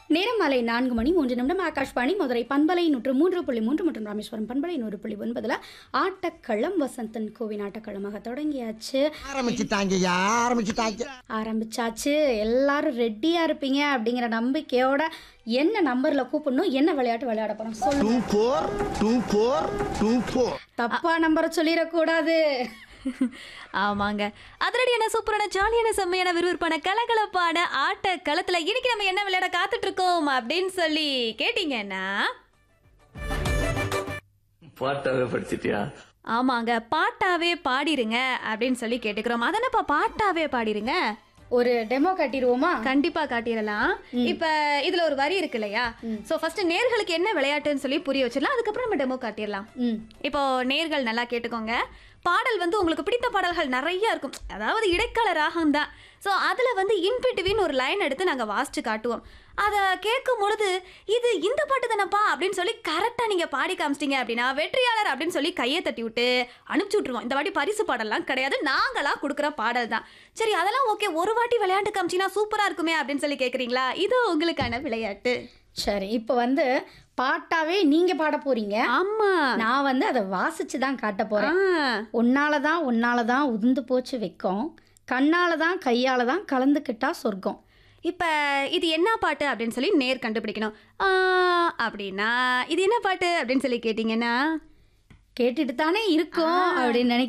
நேரம் மாலை நான்கு மணி மூன்று நிமிடம் ஆகாஷ்வாணி மதுரை பண்பலை நூற்று மூன்று புள்ளி மூன்று மற்றும் ராமேஸ்வரம் பண்பலை நூறு புள்ளி ஒன்பதுல ஆட்டக்களம் வசந்தன் கோவின் ஆட்டக்களமாக தொடங்கியாச்சு ஆரம்பிச்சுட்டாங்கய்யா ஆரம்பிச்சுட்டாங்க ஆரம்பிச்சாச்சு எல்லாரும் ரெடியா இருப்பீங்க அப்படிங்கிற நம்பிக்கையோட என்ன நம்பர்ல கூப்பிடணும் என்ன விளையாட்டு விளையாட போறோம் சொல்லு two four two four two four தப்பா நம்பரை சொல்லிடக்கூடாது ஆமாங்க அதிரடியான சூப்பரான ஜாலியான செம்மையான விறுவிறுப்பான கலகலப்பான ஆட்ட களத்துல இன்னைக்கு நம்ம என்ன விளையாட காத்துட்டு இருக்கோம் அப்படின்னு சொல்லி கேட்டீங்கன்னா பாட்டாவே படிச்சிட்டியா ஆமாங்க பாட்டாவே பாடிருங்க அப்படின்னு சொல்லி கேட்டுக்கிறோம் அதனப்பா பாட்டாவே பாடிருங்க ஒரு டெமோ காட்டிடுவோமா கண்டிப்பா காட்டிடலாம் இப்ப இதுல ஒரு வரி இருக்கு இல்லையா சோ ஃபர்ஸ்ட் நேர்களுக்கு என்ன விளையாட்டுன்னு சொல்லி புரிய வச்சிடலாம் அதுக்கப்புறம் நம்ம டெமோ காட்டிடலாம் ம் இப்போ நேர்கள் நல்லா கேட்டுக்கோங்க பாடல் வந்து உங்களுக்கு பிடித்த பாடல்கள் நிறைய இருக்கும் அதாவது இடைக்கால ராகம் தான் ஸோ அதில் வந்து இன்பிட்வின் ஒரு லைன் எடுத்து நாங்கள் வாசிச்சு காட்டுவோம் அதை கேட்கும் பொழுது இது இந்த பாட்டு தானப்பா அப்படின்னு சொல்லி கரெக்டாக நீங்கள் பாடி காமிச்சிட்டீங்க அப்படின்னா வெற்றியாளர் அப்படின்னு சொல்லி கையை தட்டி விட்டு அனுப்பிச்சி விட்ருவோம் இந்த வாட்டி பரிசு பாடல்லாம் கிடையாது நாங்களாக கொடுக்குற பாடல் தான் சரி அதெல்லாம் ஓகே ஒரு வாட்டி விளையாண்டு காமிச்சிங்கன்னா சூப்பராக இருக்குமே அப்படின்னு சொல்லி கேட்குறீங்களா இது உங்களுக்கான விளையாட்டு சரி இப்போ வந்து பாட்டாவே நீங்க பாட போறீங்க ஆமாம் நான் வந்து அதை வாசிச்சு தான் காட்ட ஆ போறேன் உன்னால தான் உன்னால தான் உதிர்ந்து போச்சு வெக்கம் கண்ணால தான் கையால தான் கலந்துக்கிட்டா சொர்க்கம் இப்போ இது என்ன பாட்டு அப்படின்னு சொல்லி நேர் கண்டுபிடிக்கணும் ஆ, அப்படின்னா இது என்ன பாட்டு அப்படின்னு சொல்லி கேட்டிங்கன்னா கேட்டுட்டு தானே இருக்கும் அப்படின்னு நினைக்கிறேன்